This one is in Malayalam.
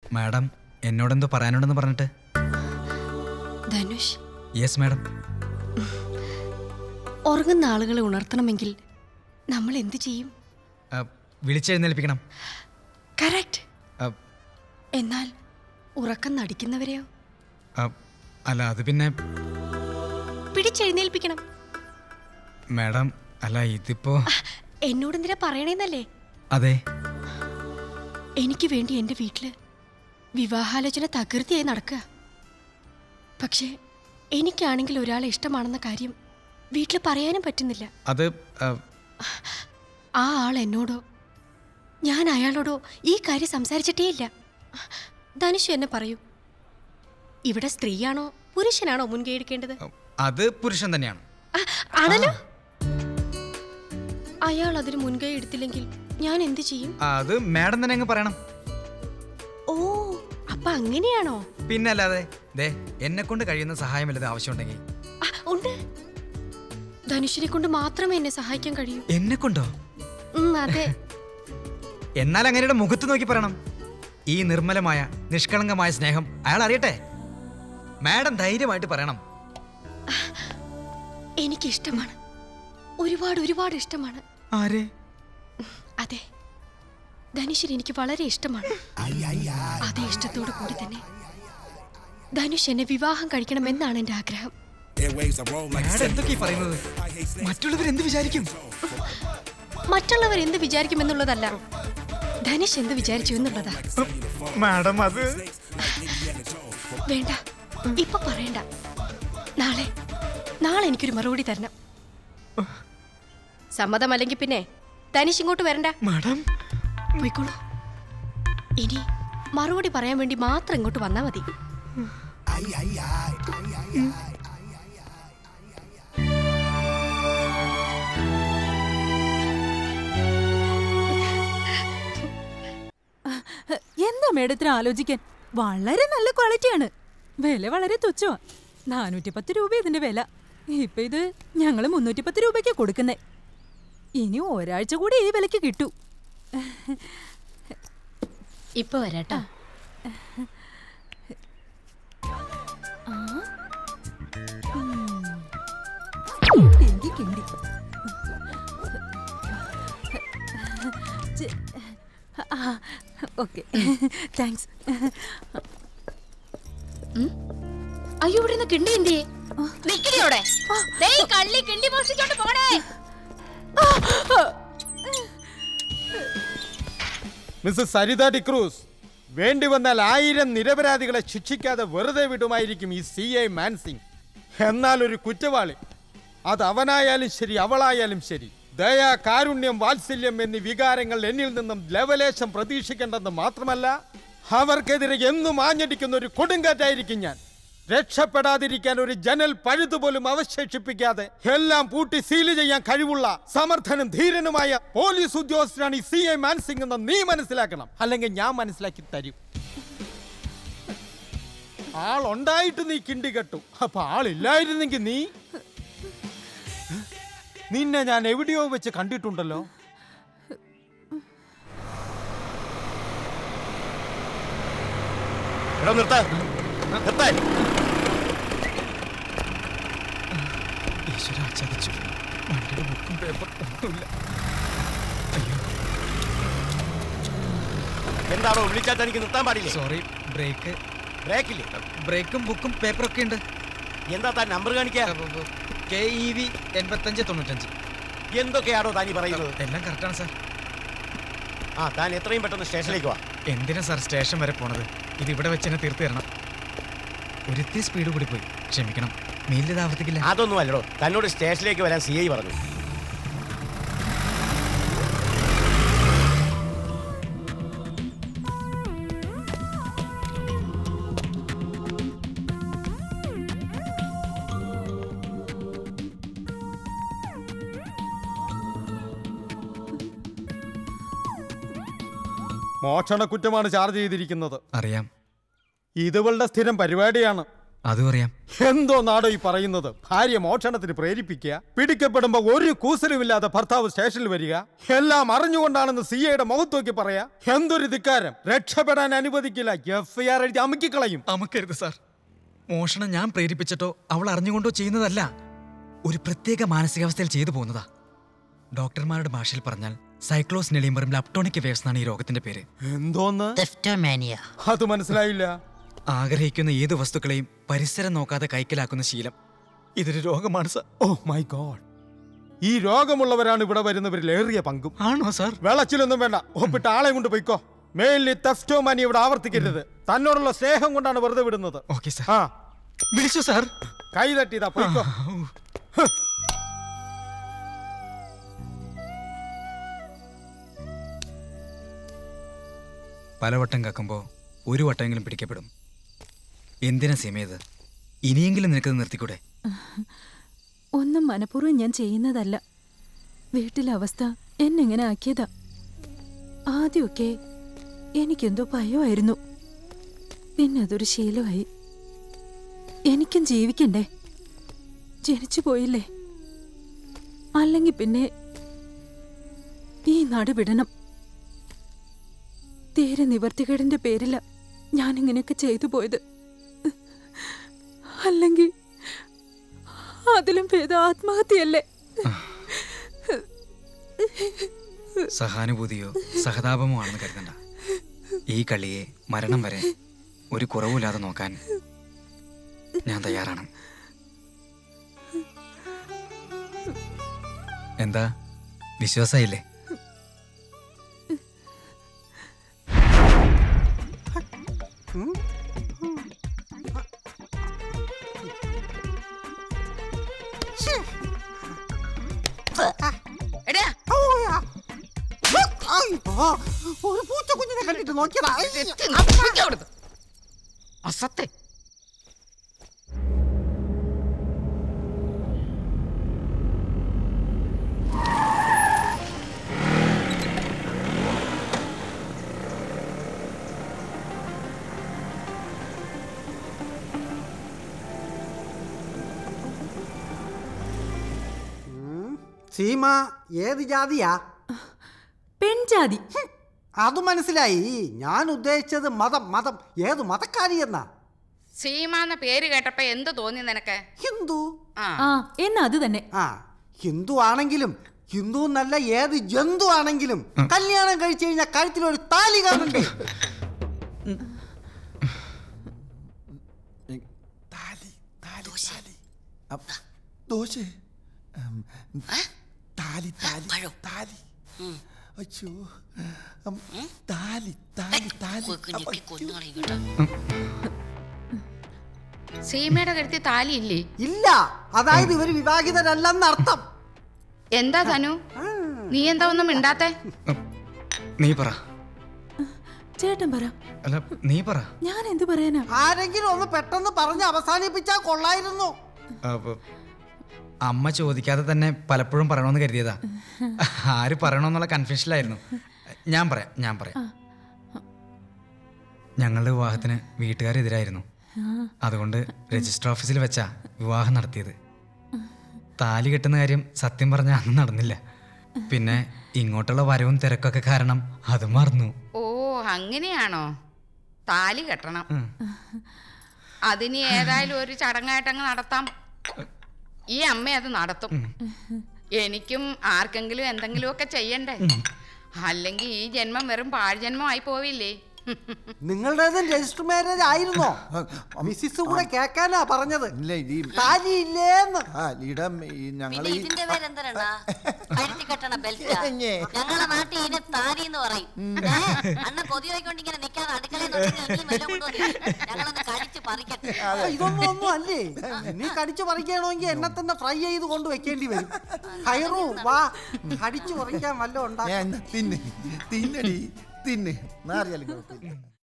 മാഡം എന്നോടെന്തോ പറയാനുണ്ടെന്ന് പറഞ്ഞിട്ട് ധനുഷ് യെസ് മാഡം ഉറങ്ങുന്ന ആളുകളെ ഉണർത്തണമെങ്കിൽ നമ്മൾ എന്തു ചെയ്യും ആ, വിളിച്ചെഴുന്നേൽപ്പിക്കണം കറക്റ്റ് ആ, എന്നാൽ ഉറക്കം നടിക്കുന്നവരെയോ ആ, അല്ല അത് പിന്നെ പിടിച്ചെഴുന്നേൽപ്പിക്കണം മാഡം അല്ല ഇതിപ്പോ എന്നോട് എന്തിനാ പറയണേന്നല്ലേ അതെ എനിക്ക് വേണ്ടി എൻ്റെ വീട്ടില് വിവാഹാലോചന തകൃതിയായി നടക്കുക പക്ഷേ എനിക്കാണെങ്കിൽ ഒരാളെ ഇഷ്ടമാണെന്ന കാര്യം വീട്ടിൽ പറയാനും പറ്റുന്നില്ല അത് ആ, ആ ആൾ എന്നോടോ ഞാൻ അയാളോടോ ഈ കാര്യം സംസാരിച്ചിട്ടേ ഇല്ല ധനുഷ് എന്നെ പറയൂ ഇവിടെ സ്ത്രീയാണോ പുരുഷനാണോ മുൻകൈ എടുക്കേണ്ടത് അത് പുരുഷൻ തന്നെയാണ് ആ, ആണല്ലോ അയാൾ അതിന് മുൻകൈ എടുത്തില്ലെങ്കിൽ ഞാൻ എന്ത് ചെയ്യും ആ, അത് മാഡം തന്നെ അങ്ങ് പറയണം ഓ അപ്പൊ അങ്ങനെയാണോ പിന്നെ അല്ലാതെ ദേ എന്നെ കൊണ്ട് കഴിയുന്ന സഹായമല്ലത് ആവശ്യമുണ്ടെങ്കിൽ ആ, ഉണ്ട് ധനുഷിനെ കൊണ്ട് മാത്രമേ എന്നെ സഹായിക്കാൻ കഴിയൂ എന്നെ കൊണ്ടോ ഉം, അതെ എന്നാൽ അങ്ങനെയുടെ മുഖത്ത് നോക്കി പറയണം ഈ നിർമ്മലമായ നിഷ്കളങ്കമായ സ്നേഹം അയാൾ അറിയട്ടെ മാഡം ധൈര്യമായിട്ട് പറയണം എനിക്കിഷ്ടമാണ് ഒരുപാട് ഒരുപാട് ഇഷ്ടമാണ് ആരെ അതെ ധനുഷിന് എനിക്ക് വളരെ ഇഷ്ടമാണ് അതേ ഇഷ്ടത്തോടു കൂടി തന്നെ ധനുഷ് എന്നെ വിവാഹം കഴിക്കണമെന്നാണ് എൻ്റെ ആഗ്രഹം മാഡം എന്തൊക്കെ പറയുന്നത് മറ്റുള്ളവർ എന്ത് വിചാരിക്കും മറ്റുള്ളവർ എന്ത് വിചാരിക്കുമെന്നുള്ളതല്ല ധനുഷ് എന്ത് വിചാരിച്ചു എന്നുള്ളതാ മാഡം അത് വേണ്ട ഇപ്പൊ പറയണ്ട നാളെ നാളെ എനിക്കൊരു മറുപടി തരണം സമ്മതമല്ലെങ്കിൽ പിന്നെ ധനുഷ് ഇങ്ങോട്ട് വരണ്ട മാഡം പോയിക്കോളൂ ഇനി മറുപടി പറയാൻ വേണ്ടി മാത്രം ഇങ്ങോട്ട് വന്നാ മതി എന്താ മേഡത്തിന് ആലോചിക്കാൻ വളരെ നല്ല ക്വാളിറ്റിയാണ് വില വളരെ തുച്ഛമാ നാനൂറ്റി പത്ത് രൂപ ഇതിന്റെ വില ഇപ്പൊ ഇത് ഞങ്ങള് മുന്നൂറ്റി പത്ത് രൂപയ്ക്ക് കൊടുക്കുന്നേ ഇനി ഒരാഴ്ച കൂടി ഈ വിലക്ക് കിട്ടൂ ഇപ്പൊ വരാട്ടോ എങ്കി കിണ്ടി ഓക്കെ താങ്ക്സ് അയ്യോ ഇവിടെ നിന്ന് കിണ്ടി എന്തിയെ നിക്കടിയോടെ കള്ളി കിണ്ടി മോഷ്ടിച്ചോണ്ട് പോടേ മിസ്സസ് സരിത ഡിക്രൂസ് വേണ്ടി വന്നാൽ ആയിരം നിരപരാധികളെ ശിക്ഷിക്കാതെ വെറുതെ വിടുമായിരിക്കും ഈ സി ഐ മാൻസിംഗ് എന്നാൽ ഒരു കുറ്റവാളി അത് അവനായാലും ശരി അവളായാലും ശരി ദയ കാരുണ്യം വാത്സല്യം എന്നീ വികാരങ്ങൾ എന്നിൽ നിന്നും ലവലേശം പ്രതീക്ഷിക്കേണ്ടെന്ന് മാത്രമല്ല അവർക്കെതിരെ എന്നും ആഞ്ഞടിക്കുന്ന ഒരു കൊടുങ്കാറ്റായിരിക്കും ഞാൻ രക്ഷപ്പെടാതിരിക്കാൻ ഒരു ജനൽ പഴുതുപോലും അവശേഷിപ്പിക്കാതെ എല്ലാം പൂട്ടി സീല് ചെയ്യാൻ കഴിവുള്ള സമർത്ഥനും ധീരനുമായ പോലീസ് ഉദ്യോഗസ്ഥനാണ് ഈ സി ഐ മാൻസിംഗ് എന്ന് നീ മനസ്സിലാക്കണം അല്ലെങ്കിൽ ഞാൻ മനസ്സിലാക്കി തരും ആളുണ്ടായിട്ട് നീ കിണ്ടി കെട്ടു അപ്പൊ ആളില്ലായിരുന്നെങ്കിൽ നീ നിന്നെ ഞാൻ എവിടെയോ വെച്ച് കണ്ടിട്ടുണ്ടല്ലോ എടാ നിർത്താൻ നിർത്താൻ ഈശ്വര ചതിച്ചു വണ്ടിയുടെ ബുക്കും പേപ്പർ ഒന്നുമില്ല അയ്യോ എന്താണോ വിളിച്ചാൽ തനിക്ക് നിർത്താൻ പാടില്ലേ സോറി ബ്രേക്ക് ബ്രേക്കില്ലേ ബ്രേക്കും ബുക്കും പേപ്പറൊക്കെ ഉണ്ട് എന്താ താൻ നമ്പർ കാണിക്കാ കെ ഇ വി എൺപത്തഞ്ച് തൊണ്ണൂറ്റഞ്ച് എന്തൊക്കെയാണോ താനി പറയുന്നത് എല്ലാം കറക്റ്റാണ് സാർ ആ താൻ എത്രയും പെട്ടെന്ന് സ്റ്റേഷനിലേക്ക് വാ എന്തിനാ സാർ സ്റ്റേഷൻ വരെ പോണത് ഇത് ഇവിടെ വെച്ച് തന്നെ തീർത്ത് തരണം ഒരിത്തിരി സ്പീഡ് കൂടി പോയി ക്ഷമിക്കണം മേലിത് ആവർത്തിക്കില്ല അതൊന്നും അല്ലടോ തന്നോട് സ്റ്റേഷനിലേക്ക് വരാൻ സി ഐ പറഞ്ഞു മോഷണ കുറ്റമാണ് ചാർജ് ചെയ്തിരിക്കുന്നത് അറിയാം ഇതുവളുടെ സ്ഥിരം പരിപാടിയാണ് അതും അറിയാം എന്തോ നാടോ ഈ പറയുന്നത് ഭാര്യ മോഷണത്തിന് പ്രേരിപ്പിക്കുക പിടിക്കപ്പെടുമ്പോ ഒരു കൂസലുമില്ലാതെ ഭർത്താവ് സ്റ്റേഷനിൽ വരിക എല്ലാം അറിഞ്ഞുകൊണ്ടാണെന്ന് സി ഐയുടെ മുഖത്ത് നോക്കി പറയാ എന്തൊരു ധിക്കാരം രക്ഷപ്പെടാൻ അനുവദിക്കില്ല എഫ് ഐ ആർ എഴുതി അമുക്കിക്കളയും അമക്കരുത് സാർ മോഷണം ഞാൻ പ്രേരിപ്പിച്ചിട്ടോ അവൾ അറിഞ്ഞുകൊണ്ടോ ചെയ്യുന്നതല്ല ഒരു പ്രത്യേക മാനസികാവസ്ഥയിൽ ചെയ്തു പോകുന്നതാ ഡോക്ടർമാരുടെ ഭാഷയിൽ പറഞ്ഞാൽ സൈക്ലോസ് നെളിയമ്പറും ലപ്ടോണിക് വേവ്സ് എന്നാണ് ഈ രോഗത്തിന്റെ പേര് എന്തോന്ന് ടെഫ്റ്റോമാനിയ അത് മനസ്സിലായില്ല ആഗ്രഹിക്കുന്ന ഏത് വസ്തുക്കളെയും പരിസരം നോക്കാതെ കൈക്കലാക്കുന്ന ശീലം ഇതൊരു രോഗമാണ് സാർ ഓ മൈ ഗോഡ് ഈ രോഗമുള്ളവരാണ് ഇവിടെ വരുന്നവരിൽ ഏറിയ പങ്കും ആണോ സാർ വെളച്ചിലൊന്നും വേണ്ട ഒപ്പിട്ട് ആളെ കൊണ്ട് പോയിക്കോ മേലിൽ തെഫ്റ്റോ മനി ഇവിടെ ആവർത്തിക്കരുത് തന്നോടുള്ള സ്നേഹം കൊണ്ടാണ് വെറുതെ വിടുന്നത് ഓക്കെ സാർ ആ വിളിച്ചു സാർ കൈ തട്ടിയതാ പോയിക്കോ പലവട്ടം കക്കുമ്പോൾ ഒരു വട്ടമെങ്കിലും പിടിക്കപ്പെടും എന്തിനാ സീമയത് ഇനിയെങ്കിലും നിനക്കത് നിർത്തിക്കൂടെ ഒന്നും മനഃപൂർവ്വം ഞാൻ ചെയ്യുന്നതല്ല വീട്ടിലെ അവസ്ഥ എന്നെങ്ങനെ ആക്കിയതാ ആദ്യമൊക്കെ എനിക്കെന്തോ ഭയമായിരുന്നു പിന്നെ അതൊരു ശീലമായി എനിക്കും ജീവിക്കണ്ടേ ജനിച്ചു പോയില്ലേ അല്ലെങ്കിൽ പിന്നെ ഈ നാട് വിടണം തീരെ നിവർത്തികേടിന്റെ പേരില ഞാനിങ്ങനെയൊക്കെ ചെയ്തു പോയത് അല്ലെങ്കിൽ അതിലും ഭേദം ആത്മഹത്യയല്ലേ സഹാനുഭൂതിയോ സഹതാപമോ ആണെന്ന് കരുതണ്ട ഈ കളിയെ മരണം വരെ ഒരു കുറവുമില്ലാതെ നോക്കാൻ ഞാൻ തയ്യാറാണ് എന്താ വിശ്വാസമായില്ലേ എടാ ഒരു പൂച്ച കുഞ്ഞിനെ കണ്ടിട്ട് നോക്കിയതാ അസത്തെ സീമ ഏത് ജാതിയാ പെൺജാതി അത് മനസ്സിലായി ഞാൻ ഉദ്ദേശിച്ചത് മതം മതം ഏത് മതക്കാരി എന്നാ സീമ എന്ന പേര് കേട്ടപ്പോ എന്ത് തോന്നി നിനക്ക് ഹിന്ദു ആ ആ എന്നാ അത് തന്നെ ആ ഹിന്ദു ആണെങ്കിലും ഹിന്ദു എന്നല്ല ഏത് ജന്തു ആണെങ്കിലും കല്യാണം കഴിച്ചു കഴിഞ്ഞാൽ കഴുത്തിൽ ഒരു താലി കാണണ്ടേ ദോശ താലി താലി താലി അച്ഛോ അം, താലി താലി താലി സീമയുടെ കരുത്തി താലിയില്ലേ ഇല്ല അതായത് ഇവര് വിവാഹിതരല്ലെന്ന് അർത്ഥം എന്താ ധനു നീ എന്താ ഒന്നും മിണ്ടാത്തെ നീ പറ ചേട്ടൻ പറ അല്ല നീ പറ ഞാൻ എന്തു പറയാനാ ആരെങ്കിലും ഒന്ന് പെട്ടെന്ന് പറഞ്ഞ് അവസാനിപ്പിച്ചാ കൊള്ളായിരുന്നു അപ്പൊ അമ്മ ചോദിക്കാതെ തന്നെ പലപ്പോഴും പറയണമെന്ന് കരുതിയതാ ആര് പറയണമെന്നുള്ള കൺഫ്യൂഷനിലായിരുന്നു ഞാൻ പറയാം ഞാൻ പറയാം ഞങ്ങളുടെ വിവാഹത്തിന് വീട്ടുകാരെതിരായിരുന്നു അതുകൊണ്ട് രജിസ്റ്റർ ഓഫീസിൽ വെച്ചാ വിവാഹം നടത്തിയത് താലി കെട്ടുന്ന കാര്യം സത്യം പറഞ്ഞാൽ അന്ന് നടന്നില്ല പിന്നെ ഇങ്ങോട്ടുള്ള വരവും തിരക്കൊക്കെ കാരണം അത് മറന്നു ഓ അങ്ങനെയാണോ താലി കെട്ടണം അതിന് ഏതായാലും ഒരു ചടങ്ങായിട്ടങ്ങ് നടത്താം ഈ അമ്മ അത് നടത്തും എനിക്കും ആർക്കെങ്കിലും എന്തെങ്കിലുമൊക്കെ ചെയ്യണ്ടേ അല്ലെങ്കിൽ ഈ ജന്മം വെറും പാഴ്ജന്മമായി പോവില്ലേ നിങ്ങളുടേതും രജിസ്റ്റർ മാരേജ് ആയിരുന്നോ മിസ്സിസ് കൂടെ കേക്കാനാ പറഞ്ഞത് ഇല്ല ഇത് ഈ താലി ഇല്ലേന്ന് താലിയുടെ ഈ ഞങ്ങൾ പിന്നെ ഈ ഇതിന്റെ പേരെന്തരണ്ണ കഴുത്തി കെട്ടണ ബെൽറ്റ് ഞെ. ഞങ്ങളെ നാട്ടിൽ ഇതിന് താലി എന്ന് പറയും ഏ, അണ്ണ കൊതി പോയിക്കൊണ്ട് ഇങ്ങനെ നിൽക്കാതെ അടുക്കളയിൽ ഞങ്ങളൊന്ന് കടിച്ച് പറിക്കട്ടെ ആ, ഇതൊന്നും ഒന്നും അല്ലേ നീ കടിച്ചു പറിക്കണമെങ്കിൽ എന്നെ തന്നെ ഫ്രൈ ചെയ്ത് കൊണ്ട് വെക്കേണ്ടി വരും ഹൈറു വാ കടിച്ചു പറിക്കാൻ വല്ലതും ഉണ്ടാക്കാം ഞാൻ തിന്ന് തിന്നടി തിന്ന് നാറിയാലും കുഴപ്പമില്ല